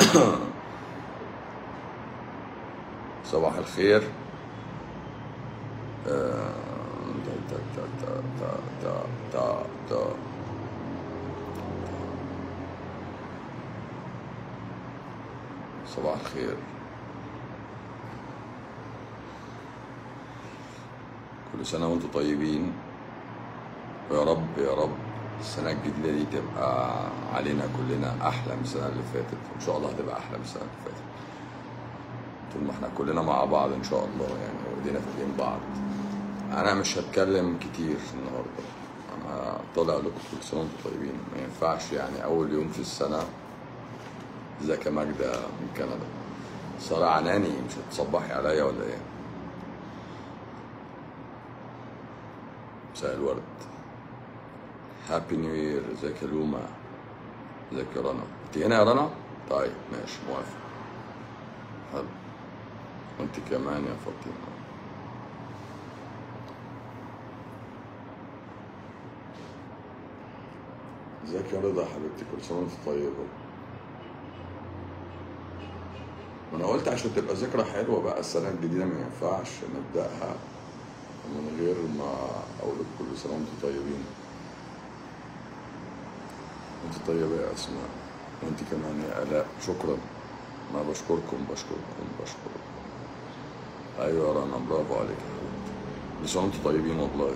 صباح الخير آه، تا- تا- تا- تا- تا- تا- تا- صباح الخير كل سنة وانتم طيبين ويا رب يا رب السنة الجديدة دي تبقى علينا كلنا أحلى من السنة اللي فاتت وإن شاء الله هتبقى أحلى من السنة اللي فاتت طول ما احنا كلنا مع بعض إن شاء الله يعني وإيدينا في إيدين بعض أنا مش هتكلم كتير النهاردة أنا طالع لكم كل سنة وانتم طيبين ما ينفعش يعني أول يوم في السنة ازيك يا ماجدة من كندا سارة عناني مش هتصبحي عليا ولا ايه؟ مساء الورد هابي نيو يير ازيك يا لوما ازيك يا رنا انت هنا يا رنا؟ طيب ماشي موافق حلو وانت كمان يا فاطمة ازيك يا رضا يا حبيبتي كل سنة وانت طيبة ما انا قلت عشان تبقى ذكرى حلوة بقى السنة الجديدة ما ينفعش نبدأها من غير ما اقول لكم كل سنة وانتم طيبين انت طيبة يا اسماء وانت كمان يا الاء شكرا ما بشكركم بشكركم بشكركم ايوه يا رنا برافو عليك يا حبيبتي كل سنة وانتم طيبين والله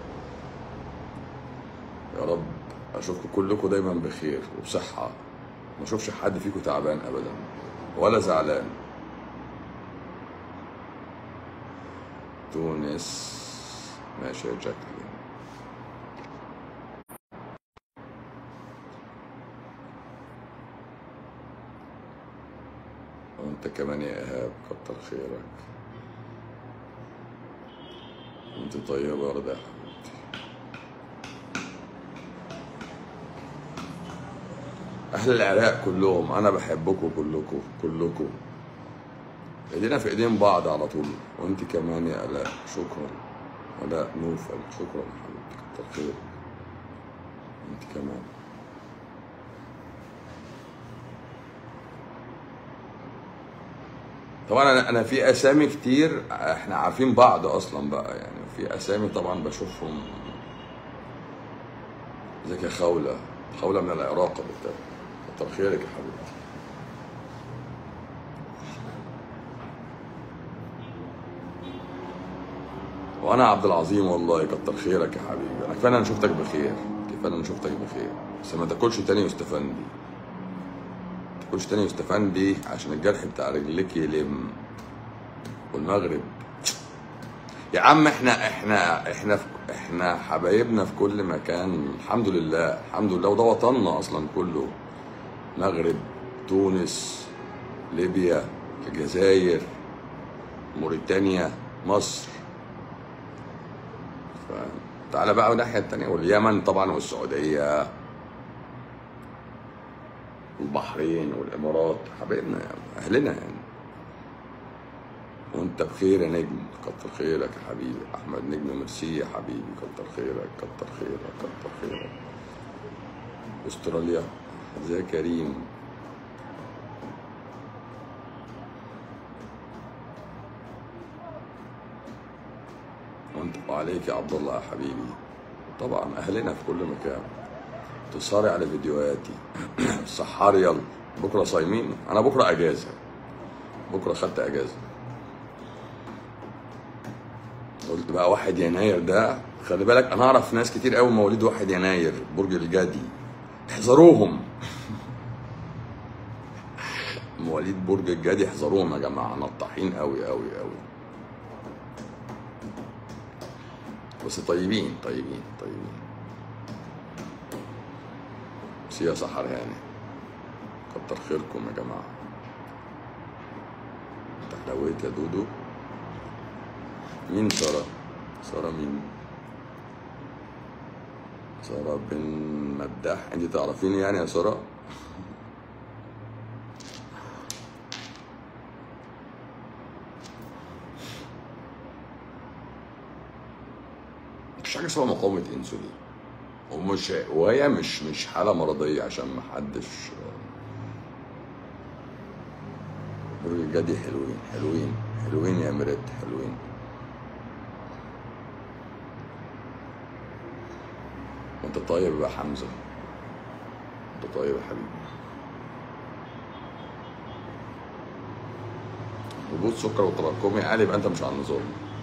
يا رب اشوفكم كلكم دايما بخير وبصحة ما اشوفش حد فيكم تعبان ابدا ولا زعلان تونس ماشي يا جاكلين وانت كمان يا ايهاب كتر خيرك انت طيبة يا رضا يا حبيبتي اهل العراق كلهم انا بحبكم كلكم كلكم ايدينا في ايدين بعض على طول وانت كمان يا الاء شكرا الاء نوفل شكرا يا حبيبتي كتر خيرك انت كمان طبعا انا انا في اسامي كتير احنا عارفين بعض اصلا بقى يعني في اسامي طبعا بشوفهم ازيك يا خوله خوله من العراق بالتالي كتر خيرك يا حبيبتي وانا عبد العظيم والله كتر خيرك يا حبيبي انا كفايه انا شفتك بخير كفايه انا شفتك بخير بس ما تاكلش تاني يستفندي ما تاكلش تاني يستفندي عشان الجرح بتاع رجلك يلم والمغرب يا عم احنا احنا احنا في احنا حبايبنا في كل مكان الحمد لله الحمد لله وده وطننا اصلا كله مغرب تونس ليبيا الجزائر موريتانيا مصر تعالى بقى الناحية التانية واليمن طبعا والسعودية والبحرين والإمارات حبايبنا يعني أهلنا يعني وأنت بخير يا نجم كتر خيرك يا حبيبي أحمد نجم ميرسي يا حبيبي كتر خيرك كتر خيرك كتر خيرك أستراليا ازيك يا كريم وانت وعليك يا عبد الله يا حبيبي طبعا اهلنا في كل مكان تصاري على فيديوهاتي السحار يلا بكره صايمين انا بكره اجازه بكره خدت اجازه قلت بقى واحد يناير ده خلي بالك انا اعرف ناس كتير قوي مواليد واحد يناير برج الجدي احذروهم مواليد برج الجدي احذروهم يا جماعه نطاحين قوي قوي قوي بس طيبين طيبين طيبين بس يا سحر هاني كتر خيركم يا جماعة انت حلويت يا دودو مين سارة؟ سارة مين؟ سارة بن مداح انت تعرفيني يعني يا سارة؟ مفيش حاجه اسمها مقاومه انسولين ومش وهي مش مش حاله مرضيه عشان ما حدش جدي حلوين حلوين حلوين يا مريت حلوين انت طيب يا حمزه انت طيب يا حبيبي هبوط سكر وتراكمي عالي يبقى انت مش على النظام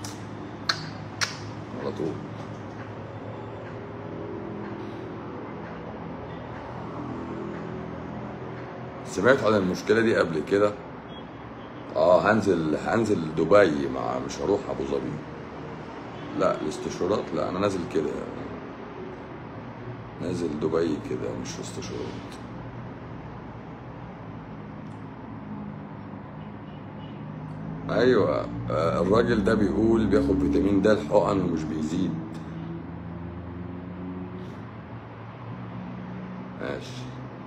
على طول سمعت عن المشكلة دي قبل كده اه هنزل هنزل دبي مع مش هروح ابو ظبي لا الاستشارات لا انا نازل كده نازل دبي كده مش استشارات ايوه آه، الراجل ده بيقول بياخد فيتامين د الحقن ومش بيزيد ماشي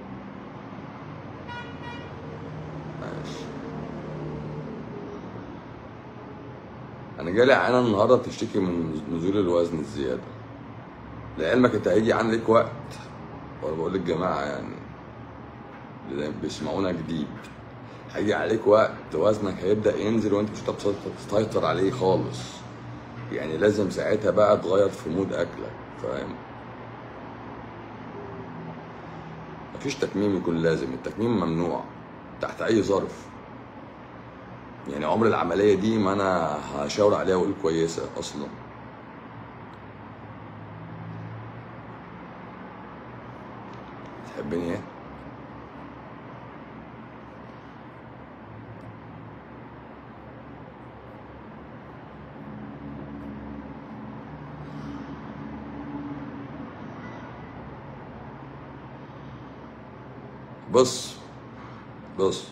ماشي انا جالي عينه النهارده بتشتكي من نزول الوزن الزياده لعلمك انت هيجي عندك وقت وانا بقول للجماعه يعني اللي بيسمعونا جديد هيجي عليك وقت وزنك هيبدا ينزل وانت مش هتقدر تسيطر عليه خالص يعني لازم ساعتها بقى تغير في مود اكلك فاهم مفيش تكميم يكون لازم التكميم ممنوع تحت اي ظرف يعني عمر العمليه دي ما انا هشاور عليها واقول كويسه اصلا تحبني ايه بص بص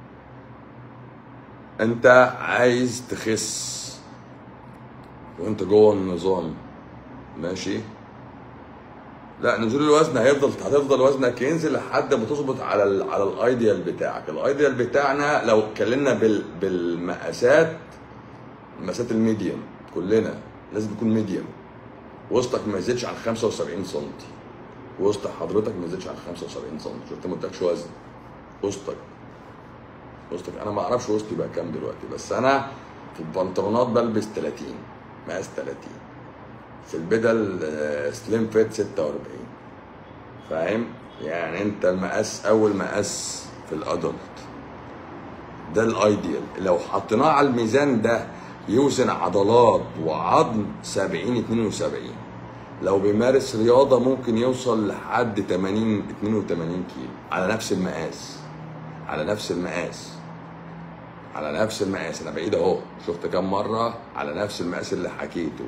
انت عايز تخس وانت جوه النظام ماشي لا نزول الوزن هيفضل هتفضل وزنك ينزل لحد ما تظبط على ال على الايديال بتاعك الايديال بتاعنا لو اتكلمنا بال بالمقاسات مقاسات الميديم كلنا لازم تكون ميديم وسطك ما يزيدش عن 75 سم وسط حضرتك ما يزيدش عن 75 سم شفت ما ادكش وزن وسطك وسطك انا ما اعرفش وسطي بقى كام دلوقتي بس انا في البنطلونات بلبس 30 مقاس 30 في البدل آه، سليم فيت 46 فاهم يعني انت المقاس اول مقاس في الادلت ده الايديال لو حطيناه على الميزان ده يوزن عضلات وعظم 70 72 لو بيمارس رياضة ممكن يوصل لحد 80 82 كيلو على نفس المقاس على نفس المقاس على نفس المقاس انا بعيد اهو شفت كام مرة على نفس المقاس اللي حكيته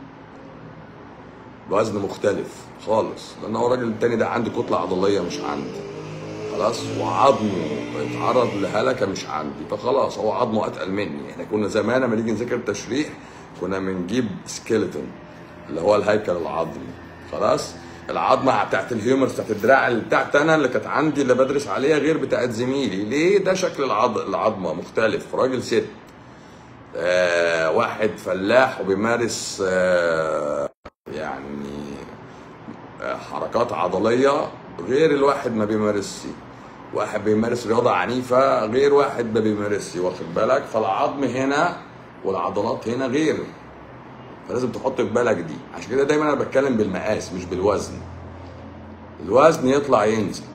بوزن مختلف خالص لان هو الراجل التاني ده عنده كتلة عضلية مش عندي خلاص وعظمه اتعرض لهلكة مش عندي فخلاص هو عظمه اتقل مني احنا كنا زمان لما نيجي نذاكر التشريح كنا بنجيب سكيلتون اللي هو الهيكل العظمي خلاص العظمه بتاعت الهيومرز بتاعت الدراع اللي بتاعت انا اللي كانت عندي اللي بدرس عليها غير بتاعت زميلي ليه ده شكل العض... العظمه مختلف راجل ست آه واحد فلاح وبيمارس آه يعني آه حركات عضليه غير الواحد ما بيمارسش واحد بيمارس رياضه عنيفه غير واحد ما بيمارسش واخد بالك فالعظم هنا والعضلات هنا غير فلازم تحط في بالك دي عشان كده دايما انا بتكلم بالمقاس مش بالوزن الوزن يطلع ينزل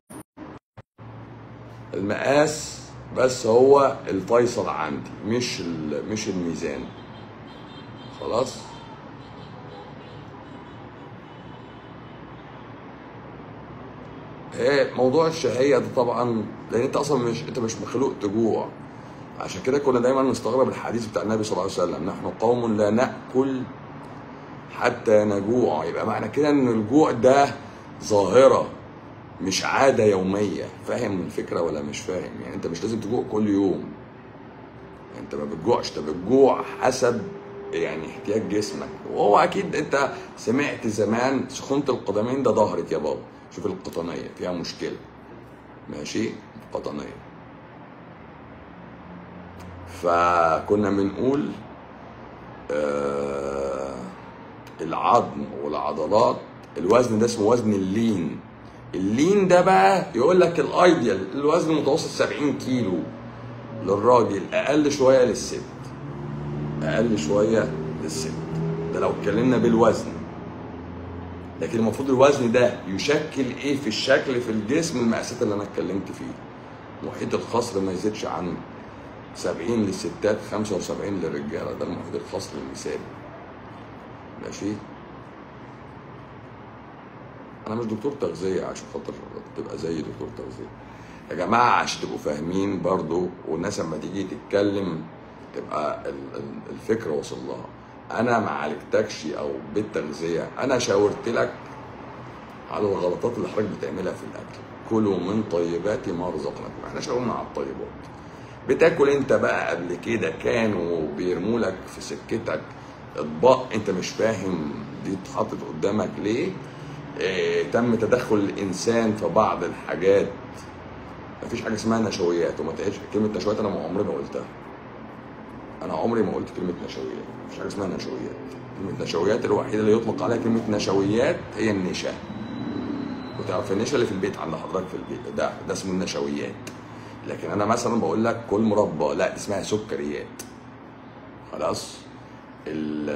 المقاس بس هو الفيصل عندي مش ال- مش الميزان خلاص ايه موضوع الشهية ده طبعا لان انت اصلا مش انت مش مخلوق تجوع عشان كده كنا دايما نستغرب الحديث بتاع النبي صلى الله عليه وسلم نحن قوم لا ناكل حتى نجوع يبقى معنى كده ان الجوع ده ظاهره مش عاده يوميه فاهم الفكره ولا مش فاهم يعني انت مش لازم تجوع كل يوم انت ما بتجوعش انت بتجوع حسب يعني احتياج جسمك وهو اكيد انت سمعت زمان سخونه القدمين ده ظهرك يا بابا شوف القطنيه فيها مشكله ماشي قطنيه فكنا بنقول آه العظم والعضلات الوزن ده اسمه وزن اللين اللين ده بقى يقول لك الايديال الوزن المتوسط 70 كيلو للراجل اقل شويه للست اقل شويه للست ده لو اتكلمنا بالوزن لكن المفروض الوزن ده يشكل ايه في الشكل في الجسم المقاسات اللي انا اتكلمت فيه محيط الخصر ما يزيدش عن 70 للستات 75 للرجاله ده المحيط الخصر المثالي ماشي انا مش دكتور تغذيه عشان خاطر تبقى زي دكتور تغذيه يا جماعه عشان تبقوا فاهمين برضو والناس لما تيجي تتكلم تبقى ال- ال- الفكره وصل لها انا ما عالجتكش او بالتغذيه انا شاورت لك على الغلطات اللي حضرتك بتعملها في الاكل كلوا من طيبات ما رزقناكم احنا شاورنا على الطيبات بتاكل انت بقى قبل كده كانوا بيرموا لك في سكتك اطباق انت مش فاهم دي اتحطت قدامك ليه اه تم تدخل الانسان في بعض الحاجات مفيش حاجه اسمها نشويات وما تقولش كلمه نشويات انا ما عمري ما قلتها انا عمري ما قلت كلمه نشويات مفيش حاجه اسمها نشويات كلمه نشويات الوحيده اللي يطلق عليها كلمه نشويات هي النشا وتعرف النشا اللي في البيت عند حضرتك في البيت ده ده اسمه النشويات لكن انا مثلا بقول لك كل مربى لا دي اسمها سكريات خلاص ال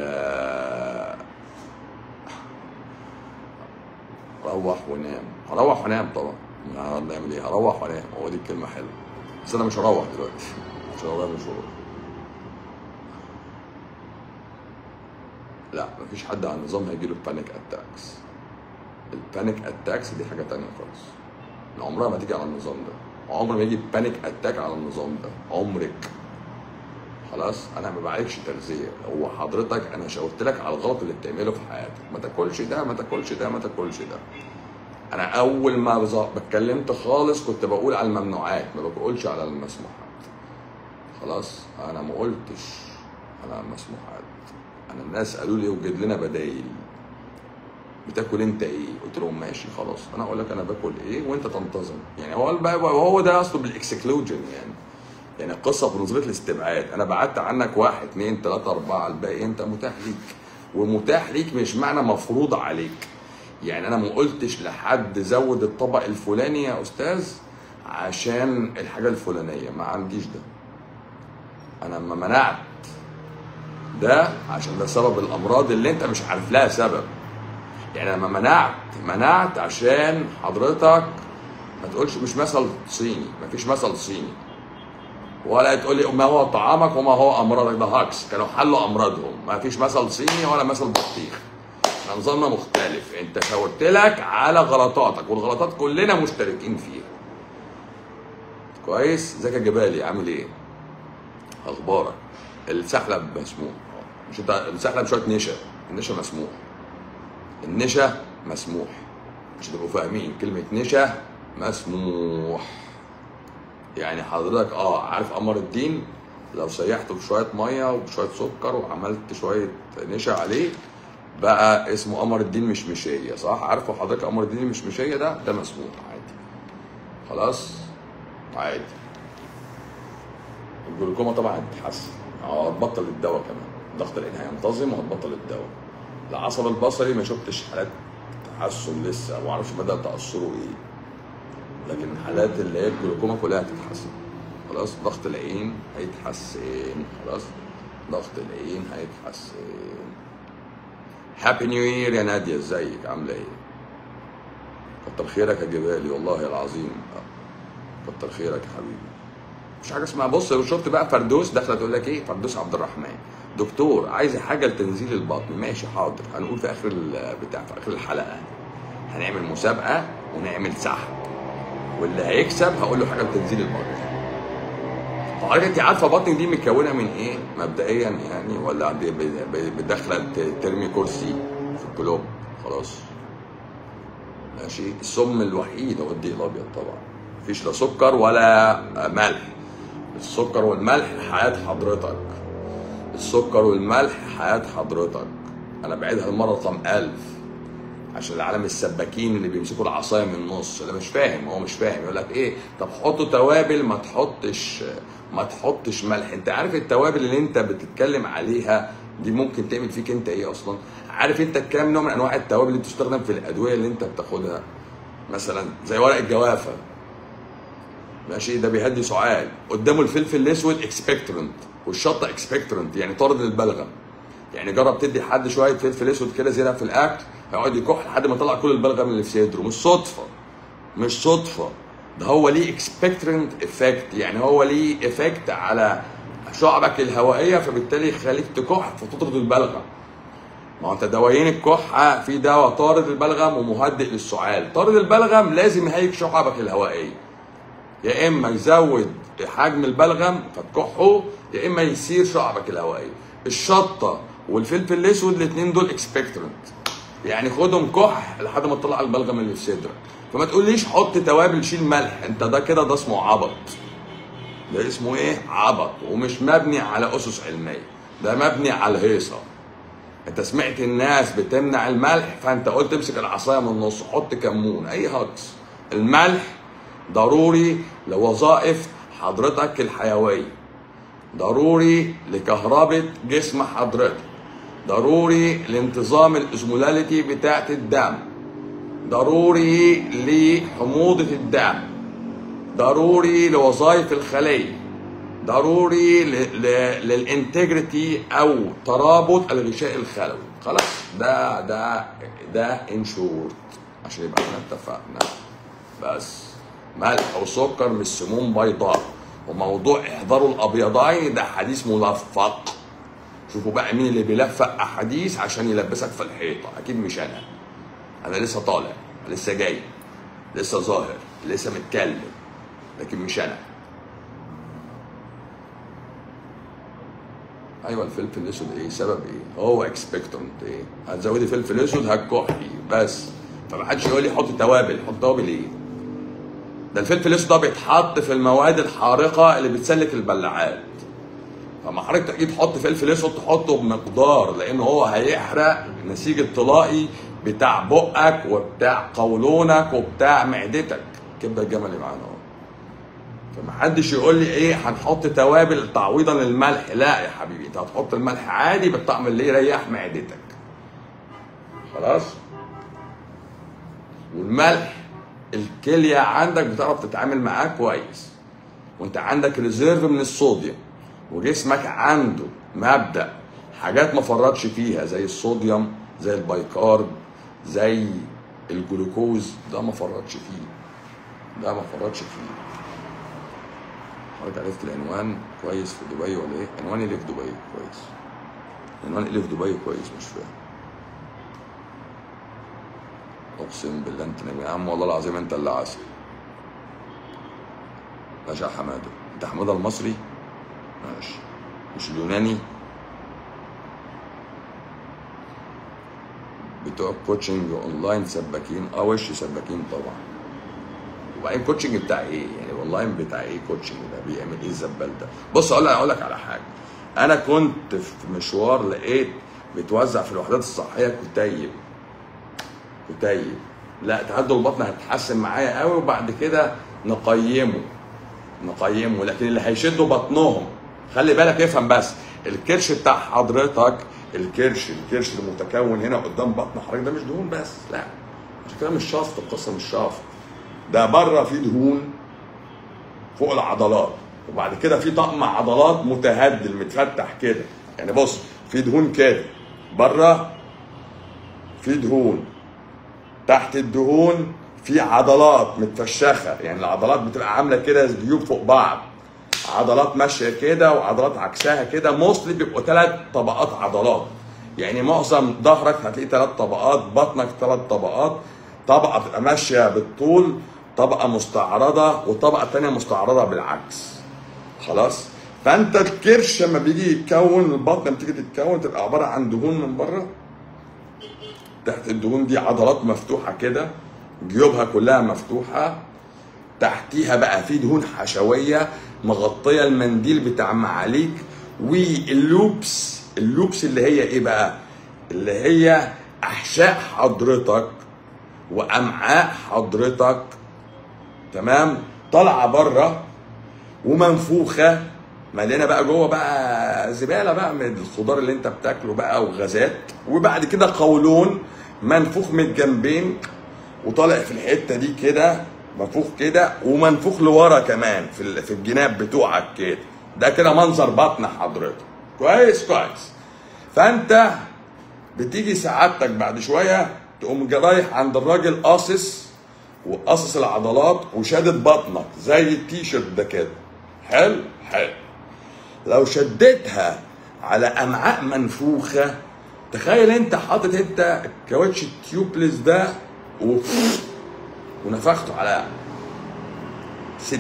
روح ونام هروح ونام طبعا هنعمل ايه هروح وانام هو دي الكلمه حلوه بس انا مش هروح دلوقتي عشان ورايا مشوار لا مفيش حد على النظام هيجيله بانيك اتاكس البانيك اتاكس دي حاجه تانية خالص إن عمرها ما تيجي على النظام ده عمر ما يجي بانيك اتاك على النظام ده عمرك خلاص انا ما بعالجش تغذيه هو حضرتك انا شاورت لك على الغلط اللي بتعمله في حياتك ما تاكلش ده ما تاكلش ده ما تاكلش ده انا اول ما بز- اتكلمت خالص كنت بقول على الممنوعات ما بقولش على المسموحات خلاص انا ما قلتش على المسموحات انا الناس قالوا لي وجد لنا بدايل بتاكل انت ايه؟ قلت لهم ماشي خلاص انا اقول لك انا باكل ايه وانت تنتظم يعني هو بقى هو ده اصله بالاكسكلوجن يعني يعني القصه بنظريه الاستبعاد انا بعدت عنك واحد اثنين ثلاثه اربعه الباقي انت متاح ليك ومتاح ليك مش معنى مفروض عليك يعني انا ما قلتش لحد زود الطبق الفلاني يا استاذ عشان الحاجه الفلانيه ما عنديش ده انا ما منعت ده عشان ده سبب الامراض اللي انت مش عارف لها سبب يعني لما منعت منعت عشان حضرتك ما تقولش مش مثل صيني مفيش مثل صيني ولا تقول لي ما هو طعامك وما هو امراضك ده هاكس كانوا حلوا امراضهم ما فيش مثل صيني ولا مثل بطيخ احنا نظامنا مختلف انت شاورت لك على غلطاتك والغلطات كلنا مشتركين فيها كويس ازيك يا جبالي عامل ايه اخبارك السحلب مسموح مش انت السحلب شويه نشا النشا مسموح النشا مسموح عشان تبقوا فاهمين كلمه نشا مسموح يعني حضرتك اه عارف قمر الدين لو سيحته بشويه ميه وبشويه سكر وعملت شويه نشا عليه بقى اسمه قمر الدين مش مشيه صح عارفه حضرتك قمر الدين مش مشيه ده ده مسموح عادي خلاص عادي الجلوكوما طبعا هتتحسن اه هتبطل الدواء كمان ضغط العين هينتظم وهتبطل الدواء العصب البصري ما شفتش حالات تحسن لسه ما اعرفش مدى تاثره ايه لكن الحالات اللي هي الجلوكوما كلها هتتحسن خلاص ضغط العين هيتحسن خلاص ضغط العين هيتحسن هابي نيو يير يا ناديه ازيك عامله ايه كتر خيرك يا جبالي والله العظيم كتر خيرك يا حبيبي مش حاجه اسمها بص لو شفت بقى فردوس داخله تقول لك ايه فردوس عبد الرحمن دكتور عايز حاجه لتنزيل البطن ماشي حاضر هنقول في اخر البتاع في اخر الحلقه هنعمل مسابقه ونعمل سحب واللي هيكسب هقول له حاجه لتنزيل البطن حضرتك انت عارفه بطنك دي متكونه من ايه مبدئيا يعني ولا دي ب- ب- بداخله ت- ترمي كرسي في الكلوب خلاص ماشي السم الوحيد هو الدقيق الابيض طبعا مفيش لا سكر ولا ملح السكر والملح حياه حضرتك السكر والملح حياه حضرتك انا بعيدها المره رقم ألف عشان العالم السباكين اللي بيمسكوا العصايه من النص اللي مش فاهم هو مش فاهم يقول لك ايه طب حطوا توابل ما تحطش ما تحطش ملح انت عارف التوابل اللي انت بتتكلم عليها دي ممكن تعمل فيك انت ايه اصلا عارف انت كام نوع من انواع التوابل اللي بتستخدم في الادويه اللي انت بتاخدها مثلا زي ورق الجوافه ماشي ده بيهدي سعال قدامه الفلفل الاسود اكسبكترنت والشطه اكسبكترنت يعني طارد للبلغم يعني جرب تدي حد شويه فلفل اسود كده زياده في الاكل هيقعد يكح لحد ما يطلع كل البلغم اللي في صدره مش صدفه مش صدفه ده هو ليه اكسبكترنت افكت يعني هو ليه افكت على شعبك الهوائيه فبالتالي يخليك تكح فتطرد البلغم ما هو انت دوايين الكحه في دواء طارد البلغم ومهدئ للسعال طارد البلغم لازم يهيج شعبك الهوائيه يا اما يزود حجم البلغم فتكحه يا اما يسير شعبك الهوائيه الشطه والفلفل الاسود الاثنين دول اكسبكترنت يعني خدهم كح لحد ما تطلع البلغم اللي في صدرك فما تقوليش حط توابل شيل ملح انت ده كده ده اسمه عبط ده اسمه ايه عبط ومش مبني على اسس علميه ده مبني على الهيصه انت سمعت الناس بتمنع الملح فانت قلت امسك العصايه من النص حط كمون اي هجص الملح ضروري لوظائف حضرتك الحيويه ضروري لكهربة جسم حضرتك ضروري لانتظام الاسمولاليتي بتاعت الدم ضروري لحموضة الدم ضروري لوظائف الخلية ضروري للانتجريتي او ترابط الغشاء الخلوي خلاص ده ده ده انشورت عشان يبقى احنا اتفقنا بس ملح وسكر مش سموم بيضاء وموضوع احضار الابيضين ده حديث ملفق شوفوا بقى مين اللي بيلفق احاديث عشان يلبسك في الحيطه اكيد مش انا انا لسه طالع لسه جاي لسه ظاهر لسه متكلم لكن مش انا ايوه الفلفل الاسود ايه سبب ايه هو اكسبكتنت ايه هتزودي فلفل اسود هتكحي بس فما حدش يقول لي حط توابل حط توابل ايه ده الفلفل الاسود ده بيتحط في المواد الحارقه اللي بتسلك البلاعات فما حضرتك تيجي تحط فلفل اسود تحطه بمقدار لان هو هيحرق نسيج الطلائي بتاع بقك وبتاع قولونك وبتاع معدتك كبده الجمل معانا اهو فمحدش يقول لي ايه هنحط توابل تعويضا للملح لا يا حبيبي انت هتحط الملح عادي بالطعم اللي يريح معدتك خلاص والملح الكليه عندك بتعرف تتعامل معاه كويس وانت عندك ريزيرف من الصوديوم وجسمك عنده مبدا حاجات ما فرطش فيها زي الصوديوم زي البيكارب زي الجلوكوز ده ما فرطش فيه ده ما فرطش فيه حضرتك عرفت العنوان كويس في دبي ولا ايه؟ عنوان ايه اللي في دبي كويس؟ عنوان ايه اللي في دبي كويس مش فاهم اقسم بالله انت نبي يا عم والله العظيم انت اللي عسل ماشي يا حماده انت حماده المصري ماشي مش اليوناني بتوع الكوتشنج اونلاين سباكين اه وش سباكين طبعا وبعدين الكوتشنج بتاع ايه يعني اونلاين بتاع ايه كوتشنج ده بيعمل ايه الزبال ده بص اقول لك اقول لك على حاجه انا كنت في مشوار لقيت بتوزع في الوحدات الصحيه كتيب كتيب لا تعدل البطن هتتحسن معايا قوي وبعد كده نقيمه نقيمه لكن اللي هيشدوا بطنهم خلي بالك افهم بس الكرش بتاع حضرتك الكرش الكرش المتكون هنا قدام بطن حضرتك ده مش دهون بس لا عشان كده مش شفط القصه مش شفط ده بره في دهون فوق العضلات وبعد كده في طقم عضلات متهدل متفتح كده يعني بص في دهون كده بره في دهون تحت الدهون في عضلات متفشخه يعني العضلات بتبقى عامله كده جيوب فوق بعض عضلات ماشيه كده وعضلات عكسها كده موصلي بيبقوا ثلاث طبقات عضلات يعني معظم ظهرك هتلاقي ثلاث طبقات بطنك ثلاث طبقات طبقه بتبقى ماشيه بالطول طبقه مستعرضه وطبقه ثانيه مستعرضه بالعكس خلاص فانت الكرش لما بيجي يتكون البطن لما تيجي تتكون تبقى عباره عن دهون من بره تحت الدهون دي عضلات مفتوحه كده جيوبها كلها مفتوحه تحتيها بقى في دهون حشويه مغطيه المنديل بتاع معاليك واللوبس اللوبس اللي هي ايه بقى اللي هي احشاء حضرتك وامعاء حضرتك تمام طالعه بره ومنفوخه مليانه بقى جوه بقى زباله بقى من الخضار اللي انت بتاكله بقى وغازات وبعد كده قولون منفوخ من الجنبين وطالع في الحته دي كده منفوخ كده ومنفوخ لورا كمان في ال- في الجناب بتوعك كده ده كده منظر بطن حضرتك كويس كويس فانت بتيجي سعادتك بعد شويه تقوم جا- رايح عند الراجل قاصص وقاصص العضلات وشادد بطنك زي التيشيرت ده كده حلو حلو لو شديتها على امعاء منفوخه تخيل انت حاطط انت الكاوتش التيوبلس ده و... ونفخته على 60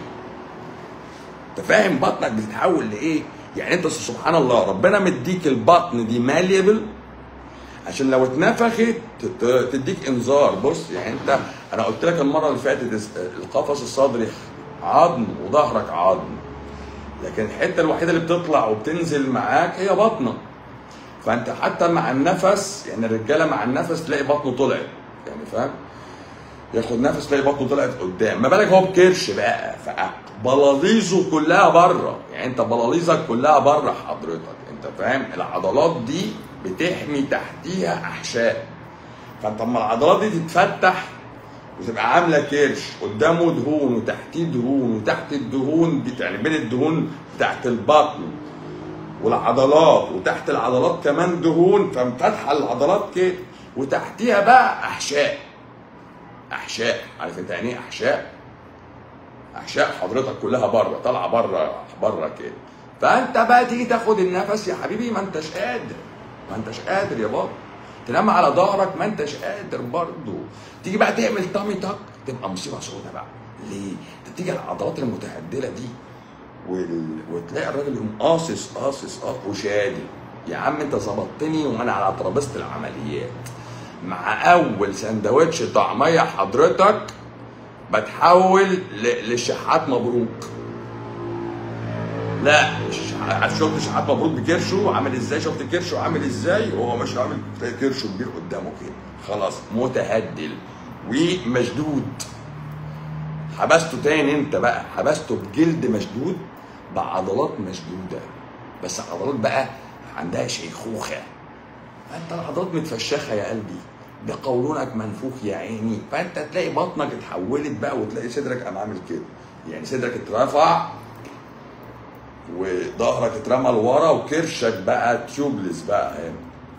انت فاهم بطنك بتتحول لايه؟ يعني انت سبحان الله ربنا مديك البطن دي ماليبل عشان لو اتنفخت ت- ت- تديك انذار بص يعني انت انا قلت لك المره اللي فاتت اس- القفص الصدري عظم وظهرك عظم لكن الحته الوحيده اللي بتطلع وبتنزل معاك هي بطنك فانت حتى مع النفس يعني الرجاله مع النفس تلاقي بطنه طلعت يعني فاهم ياخد نفس تلاقي بطنه طلعت قدام ما بالك هو بكرش بقى فبلاليزه كلها بره يعني انت بلاليزك كلها بره حضرتك انت فاهم العضلات دي بتحمي تحتيها احشاء فانت اما العضلات دي تتفتح وتبقى عامله كرش قدامه دهون وتحتيه دهون وتحت الدهون دي يعني بين الدهون بتاعت البطن والعضلات وتحت العضلات كمان دهون فمفتحه العضلات كده وتحتيها بقى احشاء احشاء عارف انت يعني ايه احشاء احشاء حضرتك كلها بره طالعه بره بره كده فانت بقى تيجي تاخد النفس يا حبيبي ما انتش قادر ما انتش قادر يا بابا تنام على ظهرك ما انتش قادر برضه تيجي بقى تعمل تامي تاك تبقى مصيبه سودة بقى ليه؟ انت بتيجي على العضلات المتهدله دي وال... وتلاقي الراجل يقوم قاصص قاصص قاصص وشادي يا عم انت ظبطتني وانا على ترابيزه العمليات مع اول سندوتش طعميه حضرتك بتحول ل... للشحات مبروك لا الشح- شفت شحات مبروك بكرشه عامل ازاي شفت كرشه عامل ازاي وهو مش عامل تلاقي كرشه كبير قدامه كده خلاص متهدل ومشدود حبسته تاني انت بقى حبسته بجلد مشدود بعضلات مشدوده بس عضلات بقى عندها شيخوخه فانت العضلات متفشخه يا قلبي بقولونك منفوخ يا عيني فانت تلاقي بطنك اتحولت بقى وتلاقي صدرك قام عامل كده يعني صدرك اترفع وظهرك اترمى لورا وكرشك بقى تيوبلس بقى هنا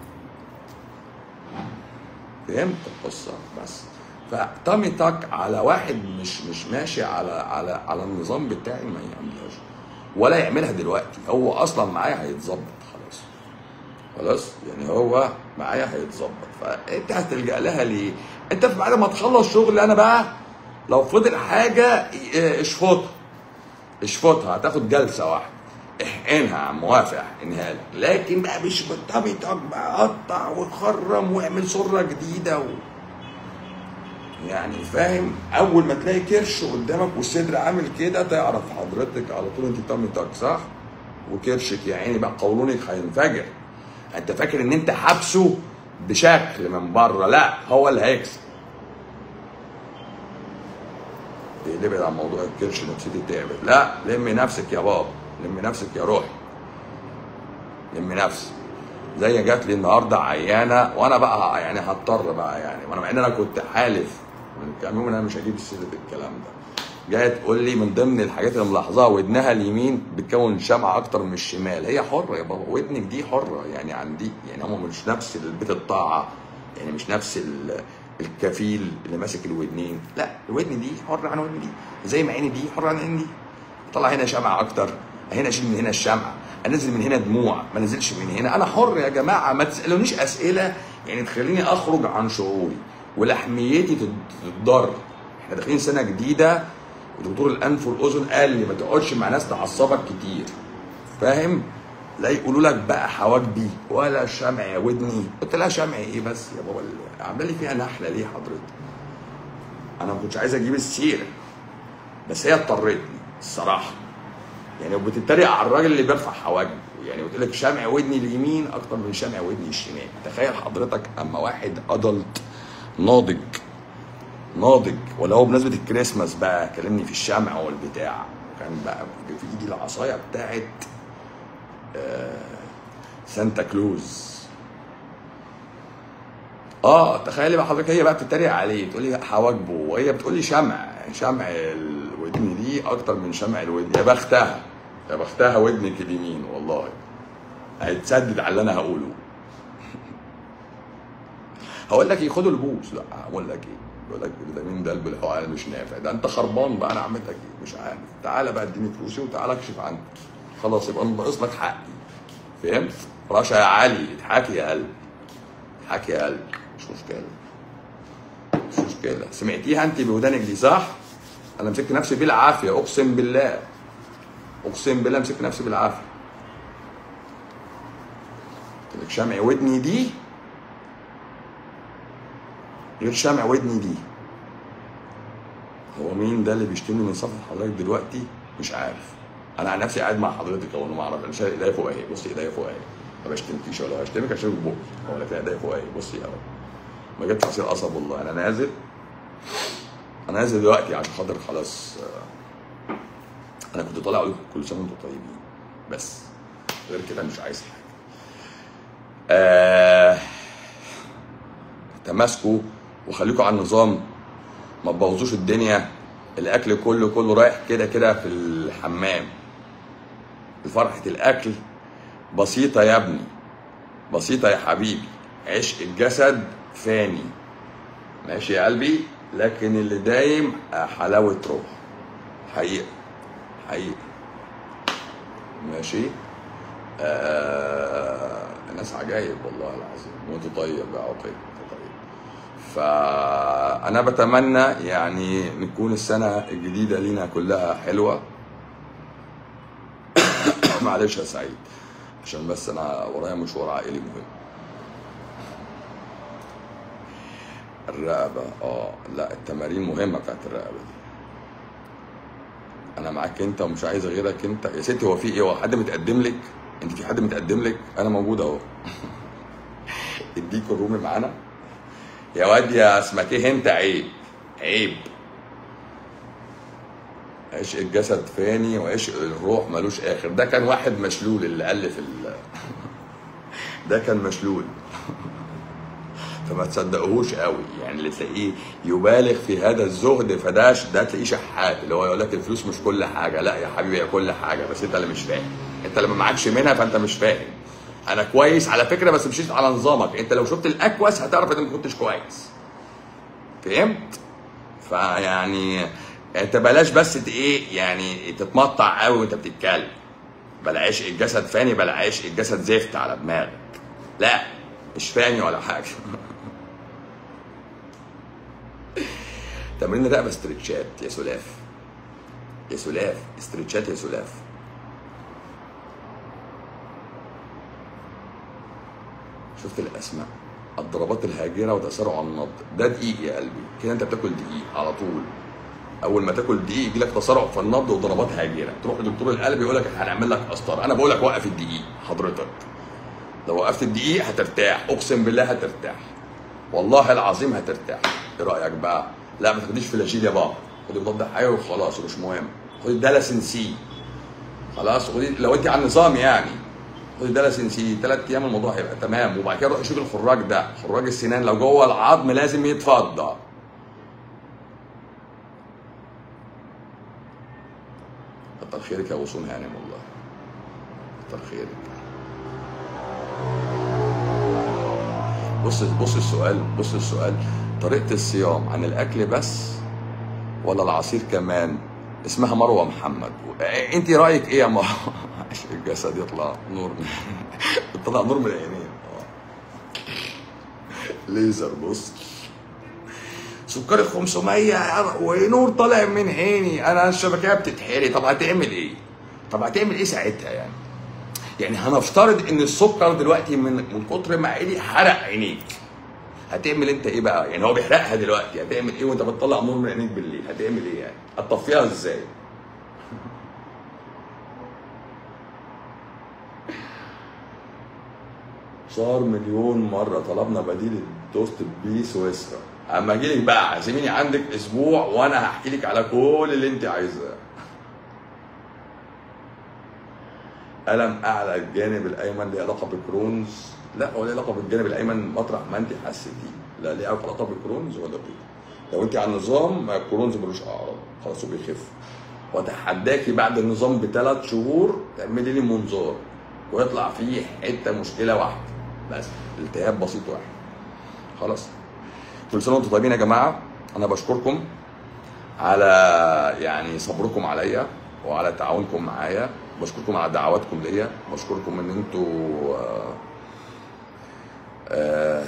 فهمت القصه بس فتامي تاك على واحد مش مش ماشي على على على النظام بتاعي ما يعملهاش ولا يعملها دلوقتي هو اصلا معايا هيتظبط خلاص خلاص يعني هو معايا هيتظبط فانت هتلجا لها ليه؟ انت في بعد ما تخلص شغل انا بقى لو فضل حاجه اه، اشفطها اشفطها هتاخد جلسه واحده احقنها يا عم موافق احقنها لك لكن بقى مش بالطبي تاك بقى قطع وخرم واعمل سره جديده و... يعني فاهم اول ما تلاقي كرش قدامك والصدر عامل كده تعرف حضرتك على طول انت بتعمل تاك صح وكرشك يا عيني بقى قولونك هينفجر انت فاكر ان انت حابسه بشكل من بره لا هو اللي هيكسب نبعد عن موضوع الكرش نفسيتي تعبت لا لم نفسك يا بابا لم نفسك يا روحي لم نفسك زي جات لي النهارده عيانه وانا بقى يعني هضطر بقى يعني وانا مع ان انا كنت حالف من كام يوم ان انا مش هجيب سيره الكلام ده جايه تقول لي من ضمن الحاجات اللي ملاحظاها ودنها اليمين بتكون شمعة اكتر من الشمال هي حره يا بابا ودنك دي حره يعني عندي يعني هم مش نفس البيت الطاعه يعني مش نفس ال- الكفيل اللي ماسك الودنين لا الودن دي حره عن ودن دي زي ما عيني دي حره عن عيني دي طلع هنا شمعة اكتر هنا اشيل من هنا الشمعة انزل من هنا دموع ما نزلش من هنا انا حر يا جماعه ما تسالونيش اسئله يعني تخليني اخرج عن شعوري ولحميتي تت- تتضر احنا داخلين سنه جديده ودكتور الانف والاذن قال لي ما تقعدش مع ناس تعصبك كتير فاهم لا يقولوا لك بقى حواجبي ولا شمع يا ودني قلت لها شمع ايه بس يا بابا اللي عامله لي فيها نحله ليه حضرتك انا ما كنتش عايز اجيب السيره بس هي اضطرتني الصراحه يعني بتتريق على الراجل اللي بيرفع حواجبه يعني قلت لك شمع ودني اليمين اكتر من شمع ودني الشمال تخيل حضرتك اما واحد ادلت ناضج ناضج ولا هو بمناسبه الكريسماس بقى كلمني في الشمع والبتاع كان بقى في ايدي العصايه بتاعت آه، سانتا كلوز اه تخيلي بقى حضرتك هي بقى بتتريق عليه تقول لي حواجبه وهي بتقول لي شمع شمع الودن دي اكتر من شمع الودن يا بختها يا بختها ودنك اليمين والله هيتسدد على اللي انا هقوله هقول لك ايه خدوا البوس لا هقول لك ايه بقول لك ده مين ده الحقن مش نافع ده انت خربان بقى انا اعمل لك ايه مش عارف تعالى بقى اديني فلوسي وتعالى اكشف عني خلاص يبقى ناقص لك حقي فهمت رشا يا علي اضحكي يا قلبي اضحكي يا قلبي مش مشكله مش مشكله سمعتيها انت بودانك دي صح انا مسكت نفسي بالعافيه اقسم بالله اقسم بالله مسكت نفسي بالعافيه قلت لك شمع ودني دي غير شمع ودني دي هو مين ده اللي بيشتمني من صفحه حضرتك دلوقتي مش عارف انا عن نفسي قاعد مع حضرتك اهو انا ما اعرف انا شايف ايديا فوق اهي بصي ايديا فوق اهي ما بشتمكيش ولا هشتمك عشان بقي هو لك ايديا فوق اهي بصي اهو ما جبتش عصير قصب والله انا نازل انا نازل دلوقتي عشان خاطر خلاص آه، انا كنت طالع اقول لكم كل سنه وانتم طيبين بس غير كده مش عايز حاجه آه تماسكوا وخليكوا على النظام ما تبوظوش الدنيا الاكل كله كله رايح كده كده في الحمام فرحة الاكل بسيطة يا ابني بسيطة يا حبيبي عشق الجسد فاني ماشي يا قلبي لكن اللي دايم حلاوة روح حقيقة حقيقة ماشي آه الناس عجايب والله العظيم وانت طيب يا عقيل انت طيب فانا بتمنى يعني نكون السنه الجديده لينا كلها حلوه معلش يا سعيد عشان بس انا ورايا مشوار عائلي مهم الرقبه اه لا التمارين مهمه بتاعت الرقبه دي انا معاك انت ومش عايز غيرك انت يا ستي هو في ايه هو حد متقدم لك انت في حد متقدم لك انا موجود اهو اديك الرومي معانا يا واد يا اسمك ايه انت عيب عيب عشق الجسد فاني وعشق الروح ملوش اخر ده كان واحد مشلول اللي الف ال... ده كان مشلول فما تصدقوهوش قوي يعني اللي تلاقيه يبالغ في هذا الزهد فده ده تلاقيه شحات اللي هو يقول لك الفلوس مش كل حاجه لا يا حبيبي هي كل حاجه بس انت اللي مش فاهم انت لما معكش منها فانت مش فاهم انا كويس على فكره بس مشيت على نظامك انت لو شفت الاكوس هتعرف ان ما كنتش كويس فهمت فيعني انت بلاش بس ت- ايه يعني تتمطع قوي وانت بتتكلم بلا عشق الجسد فاني بلا عشق الجسد زفت على دماغك لا مش فاني ولا حاجه تمرين الرقبه استرتشات يا سلاف يا سلاف استرتشات يا سلاف شفت الاسماء الضربات الهاجره وتسارع النبض ده دقيق يا قلبي كده انت بتاكل دقيق على طول اول ما تاكل دقيق يجي لك تسارع في النبض وضربات هاجره تروح لدكتور القلب يقول لك هنعمل لك قسطره انا بقول لك وقف الدقيق حضرتك لو وقفت الدقيق هترتاح اقسم بالله هترتاح والله العظيم هترتاح ايه رايك بقى لا ما تاخديش فلاجيل يا بابا خدي مضاد حيوي وخلاص مش مهم خدي دالاسين سي خلاص خدي لو انت على النظام يعني خدي دالاسين سي ثلاث ايام الموضوع هيبقى تمام وبعد كده روحي شوفي الخراج ده خراج السنان لو جوه العظم لازم يتفضى كتر خيرك يا وصول هانم والله كتر خيرك بص بص السؤال بص السؤال طريقة الصيام عن الأكل بس ولا العصير كمان اسمها مروة محمد انت رأيك ايه يا مروة عشان الجسد يطلع نور من يطلع نور من العينين آه. ليزر بص سكري 500 ونور طالع من عيني انا الشبكيه بتتحرق طب هتعمل ايه؟ طب هتعمل ايه ساعتها يعني؟ يعني هنفترض ان السكر دلوقتي من من كتر ما عيني حرق عينيك هتعمل انت ايه بقى؟ يعني هو بيحرقها دلوقتي هتعمل ايه وانت بتطلع نور من عينيك بالليل؟ هتعمل ايه يعني؟ هتطفيها ازاي؟ صار مليون مرة طلبنا بديل التوست بيه سويسرا اما اجي لك بقى عزميني عندك اسبوع وانا هحكي لك على كل اللي انت عايزاه ألم أعلى الجانب الأيمن ليه علاقة بكرونز لا هو ليه علاقة بالجانب الأيمن مطرح ما أنت حسيتيه لا ليه علاقه بالكرونز ولا بيه لو انت على النظام ما الكرونز ملوش اعراض خلاص وبيخف واتحداكي بعد النظام بثلاث شهور تعملي لي منظار ويطلع فيه حته مشكله واحده بس التهاب بسيط واحد خلاص كل سنه وانتم طيبين يا جماعه انا بشكركم على يعني صبركم عليا وعلى تعاونكم معايا بشكركم على دعواتكم ليا بشكركم ان انتوا آه، آه،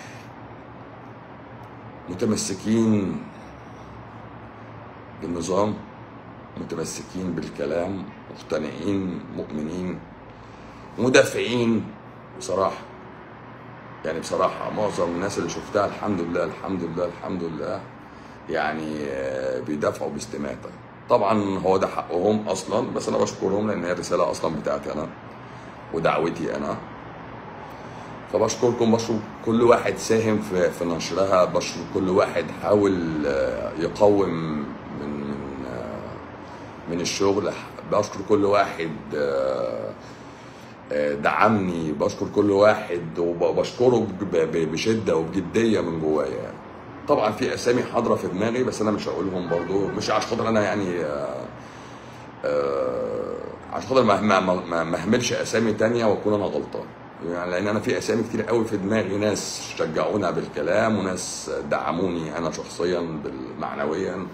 متمسكين بالنظام متمسكين بالكلام مقتنعين مؤمنين مدافعين بصراحه يعني بصراحه معظم الناس اللي شفتها الحمد لله الحمد لله الحمد لله يعني آه، بيدافعوا باستماتة طبعا هو ده حقهم اصلا بس انا بشكرهم لان هي الرساله اصلا بتاعتي انا ودعوتي انا فبشكركم بشكر كل واحد ساهم في في نشرها بشكر كل واحد حاول آه، يقوم من من آه، من الشغل بشكر كل واحد آه، آه، دعمني بشكر كل واحد وبشكره ب- ب- بشده وبجديه من جوايا يعني. طبعا في اسامي حاضره في دماغي بس انا مش هقولهم برضو مش عشان خاطر انا يعني آه، آه، عشان خاطر ما ما ما ما اهملش اسامي تانية واكون انا غلطان يعني لان انا في اسامي كتير قوي في دماغي ناس شجعونا بالكلام وناس دعموني انا شخصيا بال- معنويا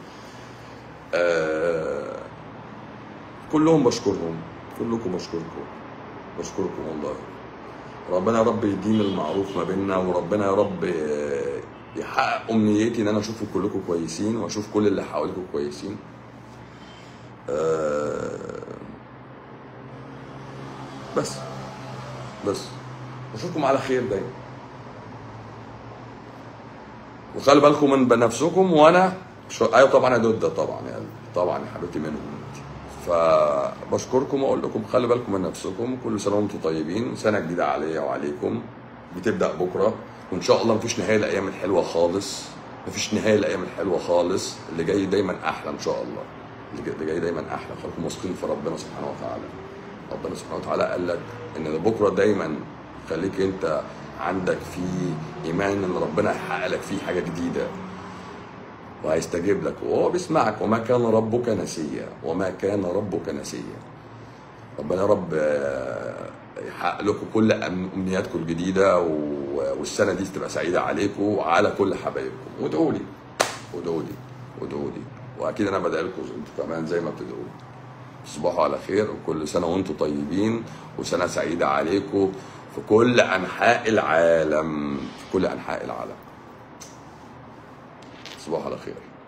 آه، كلهم بشكرهم كلكم بشكركم بشكركم والله ربنا يا رب يديم المعروف ما بيننا وربنا يا رب آه، يحقق امنيتي ان انا اشوفكم كلكم كويسين واشوف كل اللي حواليكم كويسين آه، بس بس اشوفكم على خير دايما وخلي بالكم من بنفسكم وانا شو... ايوه طبعا يا دودة طبعا يا قلبي طبعا يا حبيبتي منهم انت فبشكركم واقول لكم خلي بالكم من نفسكم كل سنه وانتم طيبين سنه جديده عليا وعليكم بتبدا بكره وان شاء الله مفيش نهايه للايام الحلوه خالص مفيش نهايه للايام الحلوه خالص اللي جاي دايما احلى ان شاء الله اللي جاي- اللي جاي دايما احلى خليكم واثقين في ربنا سبحانه وتعالى ربنا سبحانه وتعالى قال لك ان بكره دايما خليك انت عندك فيه ايمان ان ربنا هيحقق لك فيه حاجه جديده وهيستجيب لك وهو بيسمعك وما كان ربك نسيا وما كان ربك نسيا ربنا يا رب آه، يحقق لكم كل أم- امنياتكم الجديده و- والسنه دي تبقى سعيده عليكم وعلى كل حبايبكم وادعوا لي وادعوا لي وادعوا لي واكيد انا بدعي لكم انتوا كمان زي ما بتدعوا لي تصبحوا على خير وكل سنه وانتم طيبين وسنه سعيده عليكم في كل انحاء العالم في كل انحاء العالم تصبحوا على خير